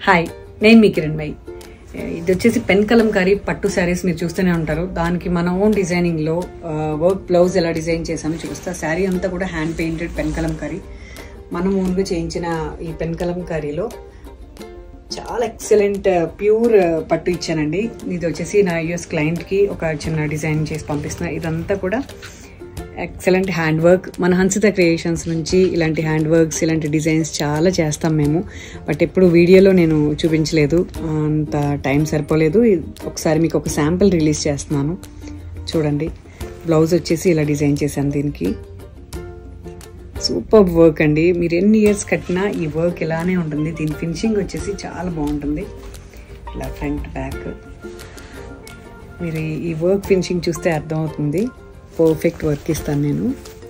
hi నేను మీ Kiran my ఇది వచ్చేసి పెన్ కలంకారీ పట్టు శారీస్ మీరు చూస్తూనే ఉంటారు దానికి మన ఓన్ డిజైనింగ్లో వర్క్ బ్లౌజ్ ఎలా డిజైన్ చేశామో చూపిస్తా శారీ అంతా కూడా హ్యాండ్ పెయింటెడ్ పెన్ కలంకారీ మనం ఓన్గా చేయించిన ఈ పెన్ కలంకారీలో చాలా ఎక్సలెంట్ ప్యూర్ పట్టు ఇచ్చానండి ఇది వచ్చేసి నా యూఎస్ క్లయింట్కి ఒక చిన్న డిజైన్ చేసి పంపిస్తున్నా ఇదంతా కూడా ఎక్సలెంట్ హ్యాండ్ వర్క్ మన హన్సిత క్రియేషన్స్ నుంచి ఇలాంటి హ్యాండ్ వర్క్స్ ఇలాంటి డిజైన్స్ చాలా చేస్తాం మేము బట్ ఎప్పుడు వీడియోలో నేను చూపించలేదు అంత టైం సరిపోలేదు ఒకసారి మీకు ఒక శాంపిల్ రిలీజ్ చేస్తున్నాను చూడండి బ్లౌజ్ వచ్చేసి ఇలా డిజైన్ చేశాను దీనికి సూపర్ వర్క్ అండి మీరు ఎన్ని ఇయర్స్ కట్టినా ఈ వర్క్ ఇలానే ఉంటుంది దీని ఫినిషింగ్ వచ్చేసి చాలా బాగుంటుంది ఇలా ఫ్రంట్ బ్యాక్ మీరు ఈ వర్క్ ఫినిషింగ్ చూస్తే అర్థమవుతుంది పర్ఫెక్ట్ వర్క్ ఇస్తాను నేను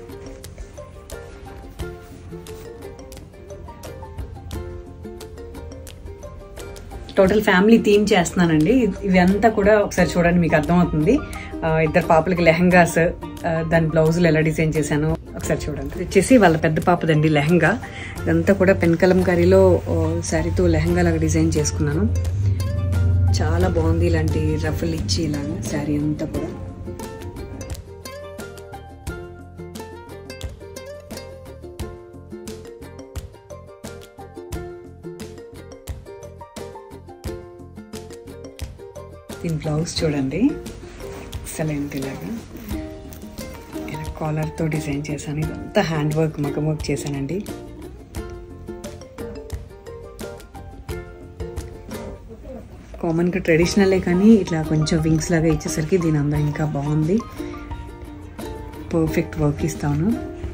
టోటల్ ఫ్యామిలీ థీమ్ చేస్తున్నానండి ఇవంతా కూడా ఒకసారి చూడండి మీకు అర్థమవుతుంది ఇద్దరు పాపలకి లెహంగాస్ దాని బ్లౌజులు ఎలా డిజైన్ చేశాను ఒకసారి చూడండి ఇది వచ్చేసి వాళ్ళ పెద్ద పాపదండి లెహంగా ఇదంతా కూడా పెన్ కలంకారీలో శారీతో లెహంగా లాగా డిజైన్ చేసుకున్నాను చాలా బాగుంది ఇలాంటి రఫుల్ ఇచ్చి ఇలాగా శారీ అంతా కూడా దీని బ్లౌజ్ చూడండి ఎక్సలెంట్ ఇలాగా ఇలా కాలర్తో డిజైన్ చేశాను ఇదంతా హ్యాండ్ వర్క్ మగం వర్క్ చేశానండి కామన్గా ట్రెడిషనలే కానీ ఇట్లా కొంచెం వింగ్స్ లాగా ఇచ్చేసరికి దీని అందం ఇంకా బాగుంది పర్ఫెక్ట్ వర్క్ ఇస్తాను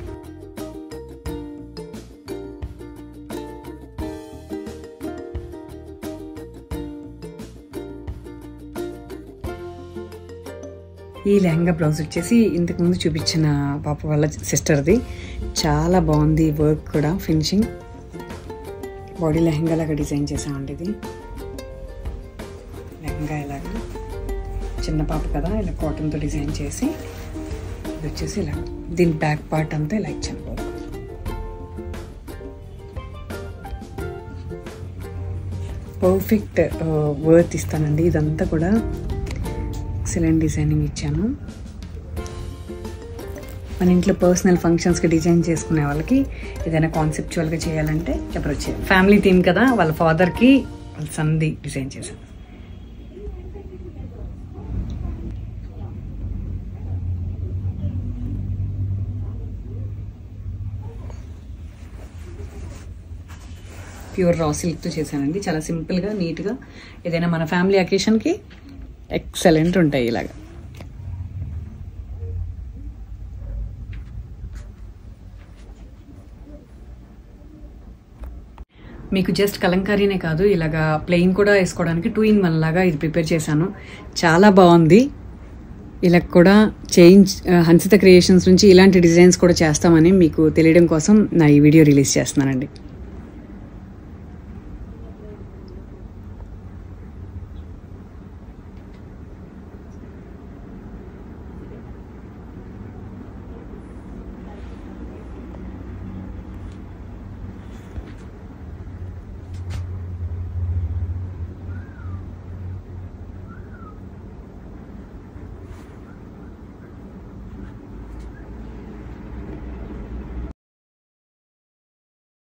ఈ లెహంగా బ్లౌజ్ వచ్చేసి ఇంతకు ముందు చూపించిన పాప వాళ్ళ సిస్టర్ది చాలా బాగుంది వర్క్ కూడా ఫినిషింగ్ బాడీ లెహంగా లాగా డిజైన్ చేసామండి ఇది లెహంగా ఇలాగా చిన్న పాప కదా ఇలా కాటన్తో డిజైన్ చేసి ఇది వచ్చేసి ఇలా దీని బ్యాక్ పార్ట్ అంతా ఇలా ఇచ్చాను వర్క్ పర్ఫెక్ట్ వర్త్ ఇస్తానండి ఇదంతా కూడా ఎక్సలెంట్ డిజైనింగ్ ఇచ్చాను మన ఇంట్లో పర్సనల్ ఫంక్షన్స్కి డిజైన్ చేసుకునే వాళ్ళకి ఏదైనా కాన్సెప్చువల్గా చేయాలంటే చెప్పచ్చు ఫ్యామిలీ థీమ్ కదా వాళ్ళ ఫాదర్కి వాళ్ళ సన్ది డిజైన్ చేశాను ప్యూర్ రా సిల్క్తో చేశానండి చాలా సింపుల్గా నీట్గా ఏదైనా మన ఫ్యామిలీ అకేషన్కి ఎక్సలెంట్ ఉంటాయి ఇలాగా మీకు జస్ట్ కలంకారీనే కాదు ఇలాగా ప్లెయిన్ కూడా వేసుకోవడానికి టూ ఇన్ వన్ లాగా ఇది ప్రిపేర్ చేశాను చాలా బాగుంది ఇలా కూడా చేంజ్ హన్సిత క్రియేషన్స్ నుంచి ఇలాంటి డిజైన్స్ కూడా చేస్తామని మీకు తెలియడం కోసం నా ఈ వీడియో రిలీజ్ చేస్తున్నానండి